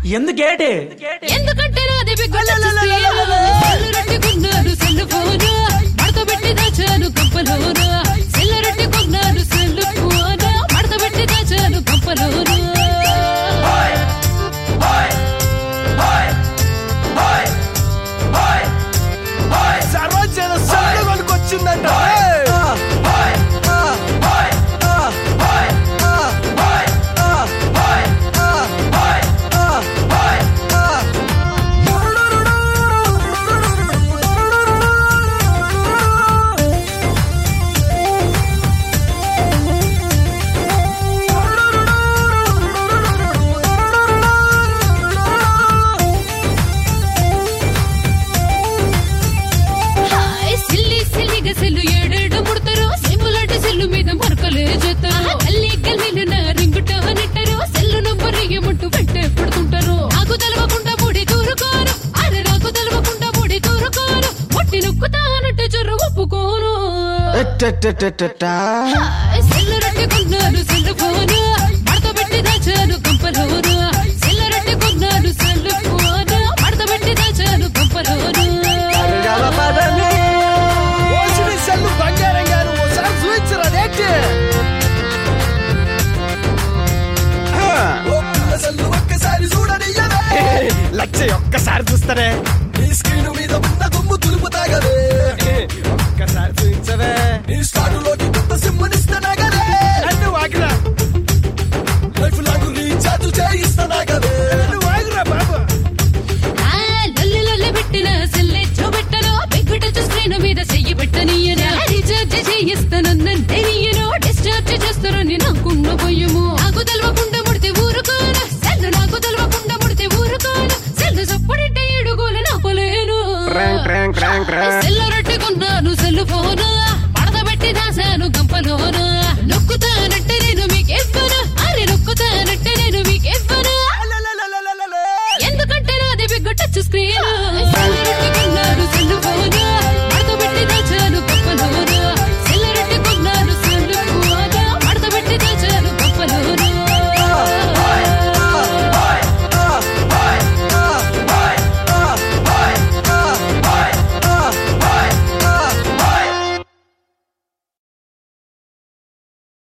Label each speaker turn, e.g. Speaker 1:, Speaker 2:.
Speaker 1: ఎందుకేటి
Speaker 2: ఎందుకంటే నాది big touch screen. Cell రట్టుకున్నాడు సెల్లు ఫోను మడత పెట్టి దాచాను గంపలోను సెల్లు రట్టుకున్నాడు సెల్లు ఫోను మడత పెట్టి దాచాను గంపలోను
Speaker 3: సర్వజన సొల్లు కొనుకొచ్చిందంట
Speaker 2: హాయ్ సిల్లి సిల్లిగా సెల్లు ఏడేడు ముడతారు సిమ్ములాంటి సెల్లు మీద మరకలే చేస్తారు గల్లీ గల్లీలు నా రింగుటో నెట్టారు సెల్లు నంబర్ ఏమంటూ వెంటే పడుతుంటారు నాకు తెలవకుండా ముడి దూరుకోను అరే నాకు తెలవకుండా ముడి దూరుకోను ముట్టి నొక్కుతానంటే జొర్ర ఒప్పుకోను హాయ్ సెల్లు రట్టుకున్నాను సెల్లు ఫోను మడత పెట్టి దాచాను గంపలోను సెల్లు రట్టుకున్నాను సెల్లు ఫోను మడత పెట్టి దాచాను గంపలోను
Speaker 3: ఓసిడి సెల్లు బంగారం గారు ఓసారి చూపించరా అదేంటి
Speaker 4: సెల్లు ఒక్కసారి చూడనియ్యవే
Speaker 3: లక్ష ఒక్కసారి చూస్తారే
Speaker 4: నీ స్క్రీన్ మీద ఉన్న దుమ్ము తులుపు తాగవే
Speaker 3: ఒక్కసారి చూపించవే
Speaker 4: నీ స్టార్టులోకి కొత్త సిమ్మునిస్తానాగవే
Speaker 3: నన్ను వాగిరా
Speaker 4: లైఫ్ లాంగ్ రీఛార్జ్ చేయిస్తానాగవే
Speaker 3: నువ్వు వాగిరా బాబు
Speaker 2: ఆ లొల్లి లొల్లి పెట్టిన సెల్లె చూపెట్టను బిగ్గు టచ్ స్క్రీన్ మీద చెయ్యి పెట్టనీయను రీఛార్జ్ చేయిస్తానంటే నీయను డిశ్చార్జ్ చేస్తారని నాకున్న భయము నాకు తెలవకుండా ముడితే ఊరుకోను సెల్లు నాకు తెలవకుండా ముడితే ఊరుకోను సెల్లు సప్పుడంటే ఏడుగోలు నాపలేను సెల్లు రట్టుకున్నాను సెల్లు ఫోను పడత పెట్టి దాసాను గంపలోను నొక్కుతానంటే నేను మీకు ఇవ్వను అరే నొక్కుతానంటే నేను మీకు ఇవ్వను ఎందుకంటే నాది బిగ్గు టచ్ స్క్రీన్